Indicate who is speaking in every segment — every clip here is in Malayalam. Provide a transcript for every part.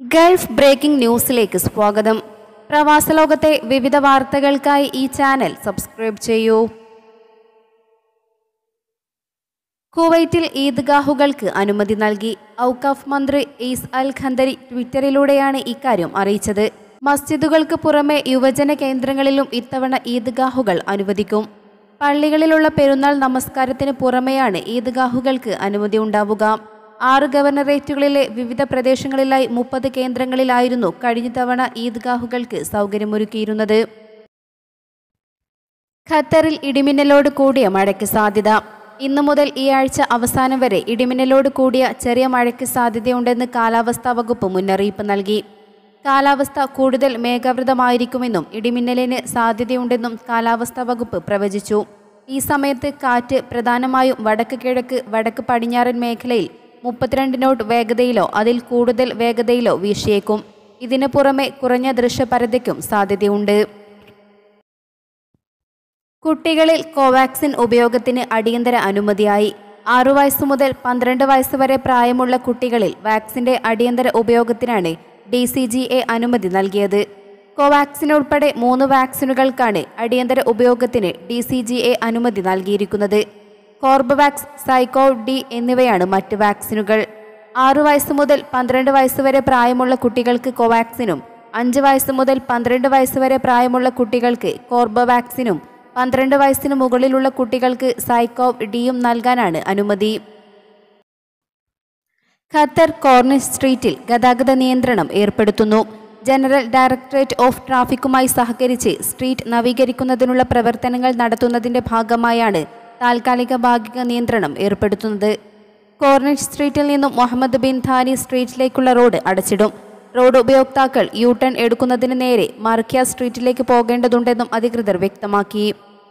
Speaker 1: ഗൾഫ് ബ്രേക്കിംഗ് ന്യൂസിലേക്ക് സ്വാഗതം പ്രവാസ ലോകത്തെ വിവിധ വാർത്തകൾക്കായി ഈ ചാനൽ സബ്സ്ക്രൈബ് ചെയ്യൂ കുവൈറ്റിൽ ഈദ്ഗാഹുകൾക്ക് അനുമതി നൽകി ഔക്കാഫ് മന്ത്രി ഈസ് അൽ ഖന്തരി ട്വിറ്ററിലൂടെയാണ് ഇക്കാര്യം അറിയിച്ചത് മസ്ജിദുകൾക്ക് പുറമെ യുവജന കേന്ദ്രങ്ങളിലും ഇത്തവണ ഈദ്ഗാഹുകൾ അനുവദിക്കും പള്ളികളിലുള്ള പെരുന്നാൾ നമസ്കാരത്തിന് പുറമെയാണ് ഈദ്ഗാഹുകൾക്ക് അനുമതി ഉണ്ടാവുക ആറ് ഗവർണറേറ്റുകളിലെ വിവിധ പ്രദേശങ്ങളിലായി മുപ്പത് കേന്ദ്രങ്ങളിലായിരുന്നു കഴിഞ്ഞ തവണ ഈദ്ഗാഹുകൾക്ക് സൗകര്യമൊരുക്കിയിരുന്നത് ഖത്തറിൽ ഇടിമിന്നലോട് കൂടിയ മഴയ്ക്ക് സാധ്യത ഇന്നു മുതൽ ഈ ആഴ്ച അവസാനം വരെ ഇടിമിന്നലോട് കൂടിയ ചെറിയ മഴയ്ക്ക് സാധ്യതയുണ്ടെന്ന് കാലാവസ്ഥാ വകുപ്പ് മുന്നറിയിപ്പ് നൽകി കാലാവസ്ഥ കൂടുതൽ മേഘാവൃതമായിരിക്കുമെന്നും ഇടിമിന്നലിന് സാധ്യതയുണ്ടെന്നും കാലാവസ്ഥാ വകുപ്പ് പ്രവചിച്ചു ഈ സമയത്ത് കാറ്റ് പ്രധാനമായും വടക്ക് കിഴക്ക് വടക്ക് പടിഞ്ഞാറൻ മേഖലയിൽ മുപ്പത്തിരണ്ട് നോട്ട് വേഗതയിലോ അതിൽ കൂടുതൽ വേഗതയിലോ വീശിയേക്കും ഇതിനു പുറമെ കുറഞ്ഞ ദൃശ്യപരതയ്ക്കും സാധ്യതയുണ്ട് കുട്ടികളിൽ കോവാക്സിൻ ഉപയോഗത്തിന് അടിയന്തര അനുമതിയായി ആറു വയസ്സു മുതൽ പന്ത്രണ്ട് വയസ്സ് വരെ പ്രായമുള്ള കുട്ടികളിൽ വാക്സിന്റെ അടിയന്തര ഉപയോഗത്തിനാണ് ഡി സി ജി എ അനുമതി നൽകിയത് കോവാക്സിൻ ഉൾപ്പെടെ മൂന്ന് വാക്സിനുകൾക്കാണ് അടിയന്തര ഉപയോഗത്തിന് ഡി സി ജി എ അനുമതി നൽകിയിരിക്കുന്നത് കോർബവാക്സ് സൈക്കോ ഡി എന്നിവയാണ് മറ്റ് വാക്സിനുകൾ ആറു വയസ്സ് മുതൽ പന്ത്രണ്ട് വയസ്സ് വരെ പ്രായമുള്ള കുട്ടികൾക്ക് കോവാക്സിനും അഞ്ച് വയസ്സ് മുതൽ പന്ത്രണ്ട് വയസ്സ് വരെ പ്രായമുള്ള കുട്ടികൾക്ക് കോർബവാക്സിനും പന്ത്രണ്ട് വയസ്സിന് മുകളിലുള്ള കുട്ടികൾക്ക് സൈക്കോവ് ഡിയും നൽകാനാണ് അനുമതി ഖത്തർ കോർണിഷ് സ്ട്രീറ്റിൽ ഗതാഗത നിയന്ത്രണം ഏർപ്പെടുത്തുന്നു ജനറൽ ഡയറക്ടറേറ്റ് ഓഫ് ട്രാഫിക്കുമായി സഹകരിച്ച് സ്ട്രീറ്റ് നവീകരിക്കുന്നതിനുള്ള പ്രവർത്തനങ്ങൾ നടത്തുന്നതിന്റെ ഭാഗമായാണ് താൽക്കാലിക ഭാഗിക നിയന്ത്രണം ഏർപ്പെടുത്തുന്നത് കോർണിഷ് സ്ട്രീറ്റിൽ നിന്നും മുഹമ്മദ് ബിൻ ധാനി സ്ട്രീറ്റിലേക്കുള്ള റോഡ് അടച്ചിടും റോഡ് ഉപയോക്താക്കൾ യു ടേൺ എടുക്കുന്നതിന് നേരെ മർക്യ സ്ട്രീറ്റിലേക്ക് പോകേണ്ടതുണ്ടെന്നും അധികൃതർ വ്യക്തമാക്കി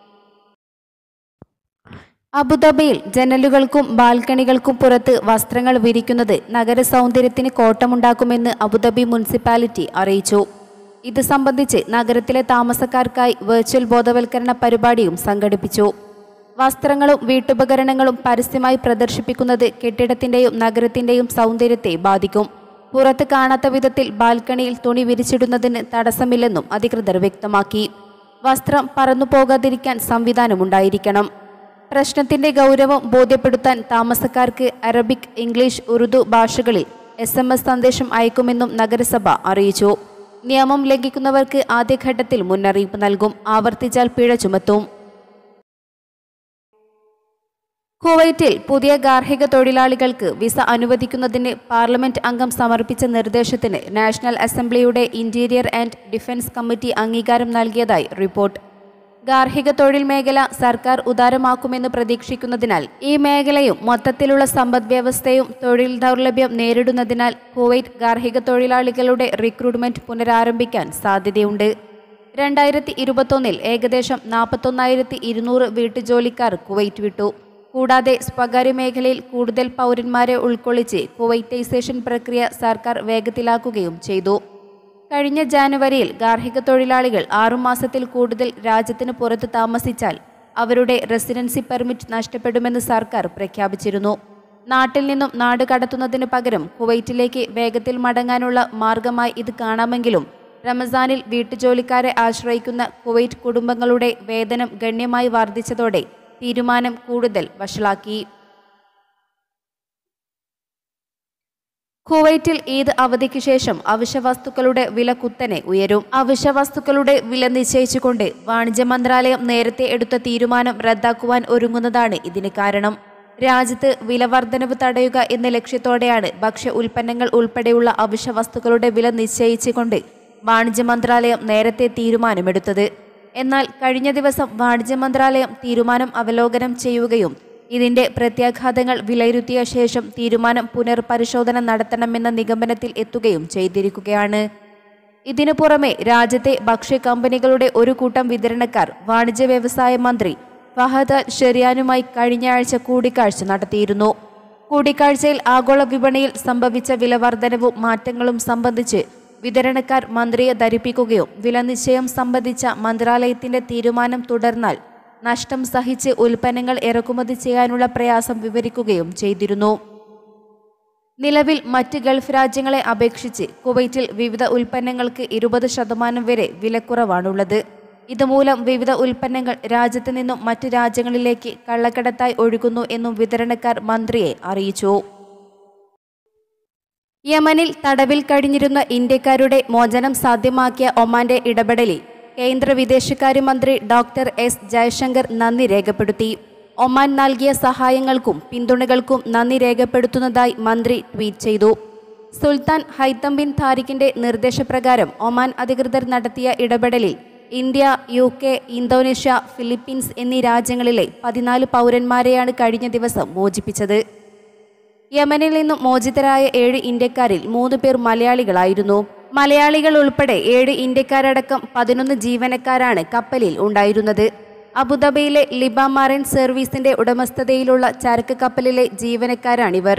Speaker 1: അബുദാബിയിൽ ജനലുകൾക്കും ബാൽക്കണികൾക്കും പുറത്ത് വസ്ത്രങ്ങൾ വിരിക്കുന്നത് നഗര സൗന്ദര്യത്തിന് കോട്ടമുണ്ടാക്കുമെന്ന് അബുദാബി മുനിസിപ്പാലിറ്റി അറിയിച്ചു ഇത് സംബന്ധിച്ച് നഗരത്തിലെ താമസക്കാർക്കായി വെർച്വൽ ബോധവൽക്കരണ പരിപാടിയും സംഘടിപ്പിച്ചു വസ്ത്രങ്ങളും വീട്ടുപകരണങ്ങളും പരസ്യമായി പ്രദർശിപ്പിക്കുന്നത് കെട്ടിടത്തിന്റെയും നഗരത്തിന്റെയും സൗന്ദര്യത്തെ ബാധിക്കും പുറത്ത് കാണാത്ത വിധത്തിൽ ബാൽക്കണിയിൽ തുണി വിരിച്ചിടുന്നതിന് തടസ്സമില്ലെന്നും അധികൃതർ വ്യക്തമാക്കി വസ്ത്രം പറന്നു പോകാതിരിക്കാൻ സംവിധാനമുണ്ടായിരിക്കണം പ്രശ്നത്തിന്റെ ഗൗരവം ബോധ്യപ്പെടുത്താൻ താമസക്കാർക്ക് അറബിക് ഇംഗ്ലീഷ് ഉറുദു ഭാഷകളിൽ എസ് എം എസ് സന്ദേശം അയക്കുമെന്നും നഗരസഭ അറിയിച്ചു നിയമം ലംഘിക്കുന്നവർക്ക് ആദ്യഘട്ടത്തിൽ മുന്നറിയിപ്പ് നൽകും ആവർത്തിച്ചാൽ പിഴ ചുമത്തും കുവൈറ്റിൽ പുതിയ ഗാർഹിക തൊഴിലാളികൾക്ക് വിസ അനുവദിക്കുന്നതിന് പാർലമെന്റ് അംഗം സമർപ്പിച്ച നിർദ്ദേശത്തിന് നാഷണൽ അസംബ്ലിയുടെ ഇന്റീരിയർ ആൻഡ് ഡിഫൻസ് കമ്മിറ്റി അംഗീകാരം നൽകിയതായി റിപ്പോർട്ട് ഗാർഹിക തൊഴിൽ മേഖല സർക്കാർ ഉദാരമാക്കുമെന്ന് പ്രതീക്ഷിക്കുന്നതിനാൽ ഈ മേഖലയും മൊത്തത്തിലുള്ള സമ്പദ്വ്യവസ്ഥയും തൊഴിൽ ദൗർലഭ്യം നേരിടുന്നതിനാൽ കുവൈറ്റ് ഗാർഹിക തൊഴിലാളികളുടെ റിക്രൂട്ട്മെന്റ് പുനരാരംഭിക്കാൻ സാധ്യതയുണ്ട് രണ്ടായിരത്തി ഇരുപത്തൊന്നിൽ ഏകദേശം നാൽപ്പത്തൊന്നായിരത്തി ഇരുന്നൂറ് വീട്ടുജോലിക്കാർ കുവൈറ്റ് വിട്ടു കൂടാതെ സ്വകാര്യ മേഖലയിൽ കൂടുതൽ പൗരന്മാരെ ഉൾക്കൊള്ളിച്ച് കുവൈറ്റൈസേഷൻ പ്രക്രിയ സർക്കാർ വേഗത്തിലാക്കുകയും ചെയ്തു കഴിഞ്ഞ ജാനുവരിയിൽ ഗാർഹിക തൊഴിലാളികൾ ആറുമാസത്തിൽ കൂടുതൽ രാജ്യത്തിന് പുറത്ത് താമസിച്ചാൽ അവരുടെ റെസിഡൻസി പെർമിറ്റ് നഷ്ടപ്പെടുമെന്ന് സർക്കാർ പ്രഖ്യാപിച്ചിരുന്നു നാട്ടിൽ നിന്നും നാട് കടത്തുന്നതിന് പകരം കുവൈറ്റിലേക്ക് വേഗത്തിൽ മടങ്ങാനുള്ള മാർഗമായി ഇത് കാണാമെങ്കിലും റമസാനിൽ വീട്ടുജോലിക്കാരെ ആശ്രയിക്കുന്ന കുവൈറ്റ് കുടുംബങ്ങളുടെ വേതനം ഗണ്യമായി വർദ്ധിച്ചതോടെ തീരുമാനം കൂടുതൽ വഷളാക്കി കുവൈറ്റിൽ ഈദ് അവധിക്ക് ശേഷം അവശ്യവസ്തുക്കളുടെ വില കുത്തനെ ഉയരും അവശ്യവസ്തുക്കളുടെ വില നിശ്ചയിച്ചുകൊണ്ട് വാണിജ്യ മന്ത്രാലയം നേരത്തെ എടുത്ത തീരുമാനം റദ്ദാക്കുവാൻ ഒരുങ്ങുന്നതാണ് ഇതിന് കാരണം രാജ്യത്ത് വില വർധനവ് തടയുക എന്ന ലക്ഷ്യത്തോടെയാണ് ഭക്ഷ്യ ഉൽപ്പന്നങ്ങൾ ഉൾപ്പെടെയുള്ള അവശ്യവസ്തുക്കളുടെ വില നിശ്ചയിച്ചുകൊണ്ട് വാണിജ്യ മന്ത്രാലയം നേരത്തെ തീരുമാനമെടുത്തത് എന്നാൽ കഴിഞ്ഞ ദിവസം വാണിജ്യ മന്ത്രാലയം തീരുമാനം അവലോകനം ചെയ്യുകയും ഇതിന്റെ പ്രത്യാഘാതങ്ങൾ വിലയിരുത്തിയ ശേഷം തീരുമാനം പുനർപരിശോധന നടത്തണമെന്ന നിഗമനത്തിൽ എത്തുകയും ചെയ്തിരിക്കുകയാണ് ഇതിനു പുറമെ രാജ്യത്തെ ഭക്ഷ്യ കമ്പനികളുടെ ഒരു കൂട്ടം വിതരണക്കാർ വാണിജ്യ വ്യവസായ മന്ത്രി ഫഹദ് അൽ ഷെറിയാനുമായി കഴിഞ്ഞ ആഴ്ച കൂടിക്കാഴ്ച നടത്തിയിരുന്നു കൂടിക്കാഴ്ചയിൽ ആഗോള വിപണിയിൽ സംഭവിച്ച വിലവർധനവും മാറ്റങ്ങളും സംബന്ധിച്ച് വിതരണക്കാർ മന്ത്രിയെ ധരിപ്പിക്കുകയും വില നിശ്ചയം സംബന്ധിച്ച മന്ത്രാലയത്തിന്റെ തീരുമാനം തുടർന്നാൽ നഷ്ടം സഹിച്ച് ഉൽപ്പന്നങ്ങൾ ഇറക്കുമതി ചെയ്യാനുള്ള പ്രയാസം വിവരിക്കുകയും ചെയ്തിരുന്നു നിലവിൽ മറ്റ് ഗൾഫ് രാജ്യങ്ങളെ അപേക്ഷിച്ച് കുവൈറ്റിൽ വിവിധ ഉൽപ്പന്നങ്ങൾക്ക് ഇരുപത് ശതമാനം വരെ വിലക്കുറവാണുള്ളത് ഇതുമൂലം വിവിധ ഉൽപ്പന്നങ്ങൾ രാജ്യത്ത് നിന്നും മറ്റ് രാജ്യങ്ങളിലേക്ക് കള്ളക്കടത്തായി ഒഴുകുന്നു എന്നും വിതരണക്കാർ മന്ത്രിയെ അറിയിച്ചു യമനിൽ തടവിൽ കഴിഞ്ഞിരുന്ന ഇന്ത്യക്കാരുടെ മോചനം സാധ്യമാക്കിയ ഒമാന്റെ ഇടപെടലിൽ കേന്ദ്ര വിദേശകാര്യമന്ത്രി ഡോക്ടർ എസ് ജയശങ്കർ നന്ദി രേഖപ്പെടുത്തി ഒമാൻ നൽകിയ സഹായങ്ങൾക്കും പിന്തുണകൾക്കും നന്ദി രേഖപ്പെടുത്തുന്നതായി മന്ത്രി ട്വീറ്റ് ചെയ്തു സുൽത്താൻ ഹൈത്തം ബിൻ താരിഖിന്റെ നിർദ്ദേശപ്രകാരം ഒമാൻ അധികൃതർ നടത്തിയ ഇടപെടലിൽ India U K Indonesia Philippines എന്നീ രാജ്യങ്ങളിലെ പതിനാല് പൗരന്മാരെയാണ് കഴിഞ്ഞ ദിവസം മോചിപ്പിച്ചത് യമനിൽ നിന്നും മോചിതരായ ഏഴ് ഇന്ത്യക്കാരിൽ മൂന്ന് പേർ മലയാളികളായിരുന്നു മലയാളികൾ ഉൾപ്പെടെ ഏഴ് ഇന്ത്യക്കാരടക്കം പതിനൊന്ന് ജീവനക്കാരാണ് കപ്പലിൽ ഉണ്ടായിരുന്നത് അബുദാബിയിലെ ലിബ മറൈൻ സർവീസിന്റെ ഉടമസ്ഥതയിലുള്ള ചരക്ക് കപ്പലിലെ ജീവനക്കാരാണിവർ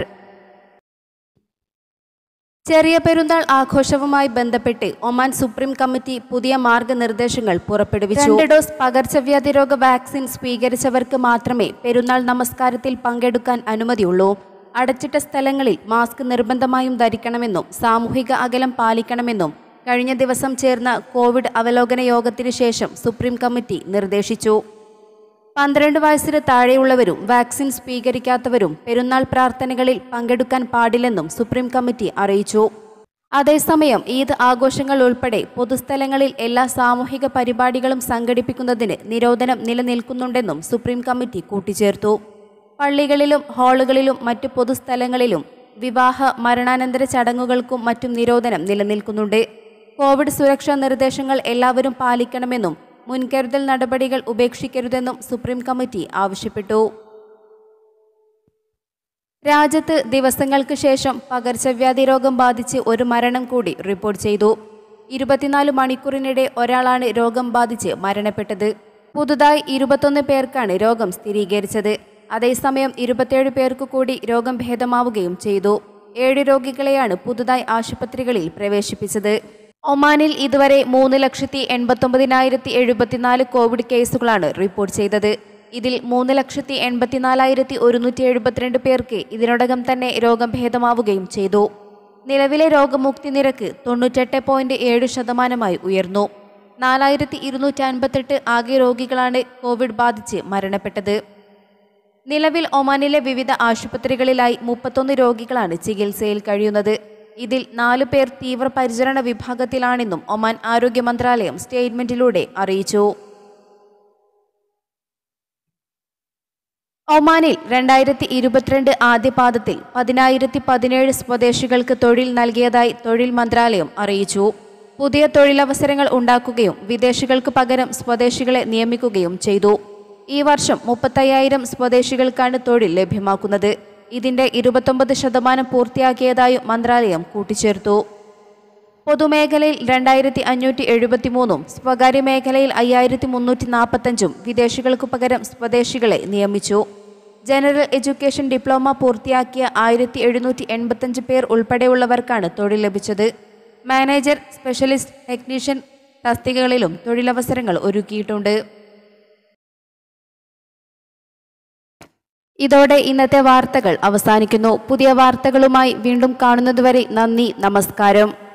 Speaker 1: ചെറിയ പെരുന്നാൾ ആഘോഷവുമായി ബന്ധപ്പെട്ട് ഒമാൻ സുപ്രീം കമ്മിറ്റി പുതിയ മാർഗനിർദ്ദേശങ്ങൾ പുറപ്പെടുവിച്ചു രണ്ട് ഡോസ് പകർച്ചവ്യാധി രോഗ വാക്സിൻ സ്വീകരിച്ചവർക്ക് മാത്രമേ പെരുന്നാൾ നമസ്കാരത്തിൽ പങ്കെടുക്കാൻ അനുമതിയുള്ളൂ അടച്ചിട്ട സ്ഥലങ്ങളിൽ മാസ്ക് നിർബന്ധമായും ധരിക്കണമെന്നും സാമൂഹിക അകലം പാലിക്കണമെന്നും കഴിഞ്ഞ ദിവസം ചേർന്ന കോവിഡ് അവലോകന യോഗത്തിനു ശേഷം സുപ്രീം കമ്മിറ്റി നിർദ്ദേശിച്ചു പന്ത്രണ്ട് വയസ്സിന് താഴെയുള്ളവരും വാക്സിൻ സ്വീകരിക്കാത്തവരും പെരുന്നാൾ പ്രാർത്ഥനകളിൽ പങ്കെടുക്കാൻ പാടില്ലെന്നും സുപ്രീം കമ്മിറ്റി അറിയിച്ചു അതേസമയം ഈദ് ആഘോഷങ്ങൾ ഉൾപ്പെടെ പൊതുസ്ഥലങ്ങളിൽ എല്ലാ സാമൂഹിക പരിപാടികളും സംഘടിപ്പിക്കുന്നതിന് നിരോധനം നിലനിൽക്കുന്നുണ്ടെന്നും സുപ്രീം കമ്മിറ്റി കൂട്ടിച്ചേർത്തു പള്ളികളിലും ഹാളുകളിലും മറ്റു പൊതുസ്ഥലങ്ങളിലും വിവാഹ മരണാനന്തര ചടങ്ങുകൾക്കും മറ്റും നിരോധനം നിലനിൽക്കുന്നുണ്ട് കോവിഡ് സുരക്ഷാ നിർദ്ദേശങ്ങൾ എല്ലാവരും പാലിക്കണമെന്നും മുൻകരുതൽ നടപടികൾ ഉപേക്ഷിക്കരുതെന്നും സുപ്രീം കമ്മിറ്റി ആവശ്യപ്പെട്ടു രാജ്യത്ത് ദിവസങ്ങൾക്ക് ശേഷം പകർച്ചവ്യാധി രോഗം ബാധിച്ച് ഒരു മരണം കൂടി റിപ്പോർട്ട് ചെയ്തു ഇരുപത്തിനാല് മണിക്കൂറിനിടെ ഒരാളാണ് രോഗം ബാധിച്ച് മരണപ്പെട്ടത് പുതുതായി ഇരുപത്തൊന്ന് പേർക്കാണ് രോഗം സ്ഥിരീകരിച്ചത് അതേസമയം ഇരുപത്തിയേഴ് പേർക്ക് കൂടി രോഗം ഭേദമാവുകയും ചെയ്തു ഏഴ് രോഗികളെയാണ് പുതുതായി ആശുപത്രികളിൽ പ്രവേശിപ്പിച്ചത് ഒമാനിൽ ഇതുവരെ മൂന്ന് ലക്ഷത്തി എൺപത്തൊമ്പതിനായിരത്തി എഴുപത്തിനാല് കോവിഡ് കേസുകളാണ് റിപ്പോർട്ട് ചെയ്തത് ഇതിൽ മൂന്ന് ലക്ഷത്തി എൺപത്തിനാലായിരത്തി ഒരുന്നൂറ്റി എഴുപത്തിരണ്ട് പേർക്ക് ഇതിനോടകം തന്നെ രോഗം ഭേദമാവുകയും ചെയ്തു നിലവിലെ രോഗമുക്തി നിരക്ക് തൊണ്ണൂറ്റെട്ട് പോയിന്റ് ഏഴ് ശതമാനമായി ഉയർന്നു നാലായിരത്തി ഇരുന്നൂറ്റി അൻപത്തെട്ട് ആകെ രോഗികളാണ് കോവിഡ് ബാധിച്ച് മരണപ്പെട്ടത് നിലവിൽ ഒമാനിലെ വിവിധ ആശുപത്രികളിലായി മുപ്പത്തൊന്ന് രോഗികളാണ് ചികിത്സയിൽ കഴിയുന്നത് ഇതിൽ നാലു പേർ തീവ്രപരിചരണ വിഭാഗത്തിലാണെന്നും ഒമാൻ ആരോഗ്യ മന്ത്രാലയം സ്റ്റേറ്റ്മെന്റിലൂടെ അറിയിച്ചു ഒമാനിൽ രണ്ടായിരത്തി ഇരുപത്തിരണ്ട് ആദ്യപാദത്തിൽ പതിനായിരത്തി പതിനേഴ് സ്വദേശികൾക്ക് തൊഴിൽ നൽകിയതായി തൊഴിൽ മന്ത്രാലയം അറിയിച്ചു പുതിയ തൊഴിലവസരങ്ങൾ ഉണ്ടാക്കുകയും വിദേശികൾക്ക് പകരം സ്വദേശികളെ നിയമിക്കുകയും ചെയ്തു ഈ വർഷം മുപ്പത്തയ്യായിരം സ്വദേശികൾക്കാണ് തൊഴിൽ ലഭ്യമാക്കുന്നത് ഇതിന്റെ ഇരുപത്തൊമ്പത് ശതമാനം പൂർത്തിയാക്കിയതായും മന്ത്രാലയം കൂട്ടിച്ചേർത്തു പൊതുമേഖലയിൽ രണ്ടായിരത്തി അഞ്ഞൂറ്റി എഴുപത്തിമൂന്നും സ്വകാര്യ മേഖലയിൽ അയ്യായിരത്തി മുന്നൂറ്റി നാൽപ്പത്തഞ്ചും വിദേശികൾക്കു പകരം സ്വദേശികളെ നിയമിച്ചു ജനറൽ എഡ്യൂക്കേഷൻ ഡിപ്ലോമ പൂർത്തിയാക്കിയ ആയിരത്തി എഴുന്നൂറ്റി എൺപത്തഞ്ച് പേർ ഉൾപ്പെടെയുള്ളവർക്കാണ് തൊഴിൽ ലഭിച്ചത് മാനേജർ സ്പെഷ്യലിസ്റ്റ് ടെക്നീഷ്യൻ തസ്തികകളിലും തൊഴിലവസരങ്ങൾ ഒരുക്കിയിട്ടുണ്ട് ഇതോടെ ഇന്നത്തെ വാർത്തകൾ അവസാനിക്കുന്നു പുതിയ വാർത്തകളുമായി വീണ്ടും കാണുന്നതുവരെ നന്ദി നമസ്കാരം